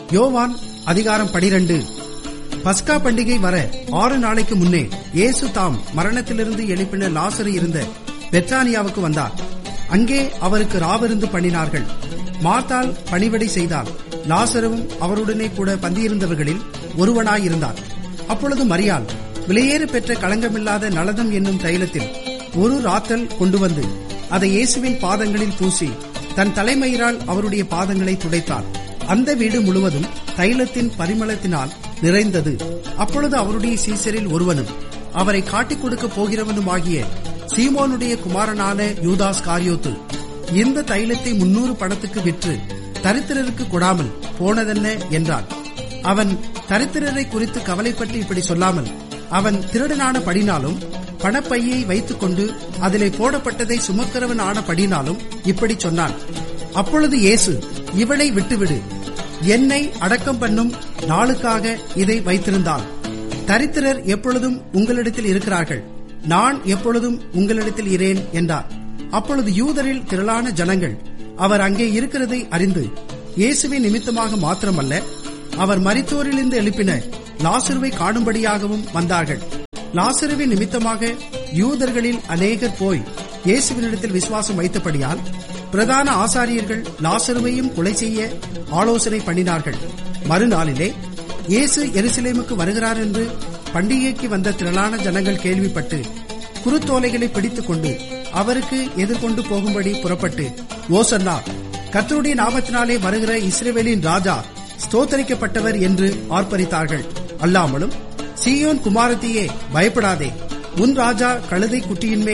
யோவான் அதிகாரம் பனிரெண்டு பஸ்கா பண்டிகை வர ஆறு நாளைக்கு முன்னே இயேசு தாம் மரணத்திலிருந்து எழுப்பின லாசரு இருந்த பெத்தானியாவுக்கு வந்தார் அங்கே அவருக்கு ராவிருந்து பண்ணினார்கள் மார்த்தால் பணிவிடை செய்தார் லாசருவும் அவருடனே கூட பந்தியிருந்தவர்களில் ஒருவனாயிருந்தார் அப்பொழுது மரியாள் விலையேறு பெற்ற களங்கமில்லாத நலதம் என்னும் தைலத்தில் ஒரு ராத்தல் கொண்டு வந்து அதை இயேசுவின் பாதங்களில் பூசி தன் தலைமயிரால் அவருடைய பாதங்களை துடைத்தார் அந்த வீடு முழுவதும் தைலத்தின் பரிமளத்தினால் நிறைந்தது அப்பொழுது அவருடைய சீசரில் ஒருவனும் அவரை காட்டிக் கொடுக்க போகிறவனுமாகிய சீமோனுடைய குமாரனான யூதாஸ் காரியோத்து இந்த தைலத்தை முன்னூறு பணத்துக்கு விற்று தரித்திரருக்கு கொடாமல் போனதென்ன என்றான் அவன் தரித்திரரை குறித்து கவலைப்பட்டு இப்படி சொல்லாமல் அவன் திருடனான படினாலும் பணப்பையை வைத்துக் கொண்டு அதிலே போடப்பட்டதை சுமக்கிறவன் ஆன படினாலும் இப்படி சொன்னான் அப்பொழுது இயேசு இவளை விட்டுவிடு என்னை அடக்கம் பண்ணும் நாளுக்காக இதை வைத்திருந்தால் தரித்திரர் எப்பொழுதும் உங்களிடத்தில் இருக்கிறார்கள் நான் எப்பொழுதும் உங்களிடத்தில் இரேன் என்றார் அப்பொழுது யூதரில் திரளான ஜனங்கள் அவர் அங்கே இருக்கிறதை அறிந்து இயேசுவின் நிமித்தமாக மாத்திரமல்ல அவர் மரித்தோரிலிருந்து எழுப்பின லாசுருவை காணும்படியாகவும் வந்தார்கள் லாசருவின் நிமித்தமாக யூதர்களில் அநேகர் போய் இயேசுவினிடத்தில் விசுவாசம் வைத்தபடியால் பிரதான ஆசாரியர்கள் லாசருவையும் கொலை செய்ய ஆலோசனை பண்ணினார்கள் மறுநாளிலே இயேசு எருசலேமுக்கு வருகிறார் என்று பண்டிகைக்கு வந்த திரளான ஜனங்கள் கேள்விப்பட்டு குருத்தோலைகளை பிடித்துக் கொண்டு அவருக்கு எதிர்கொண்டு போகும்படி புறப்பட்டு ஓசன்னா கர்த்தருடைய நாமத்தினாலே வருகிற இஸ்ரேவேலின் ராஜா ஸ்தோத்தரிக்கப்பட்டவர் என்று ஆர்ப்பரித்தார்கள் அல்லாமலும் சீயோன் குமாரத்தியே பயப்படாதே உன் ராஜா கழுதை குட்டியின் மேல்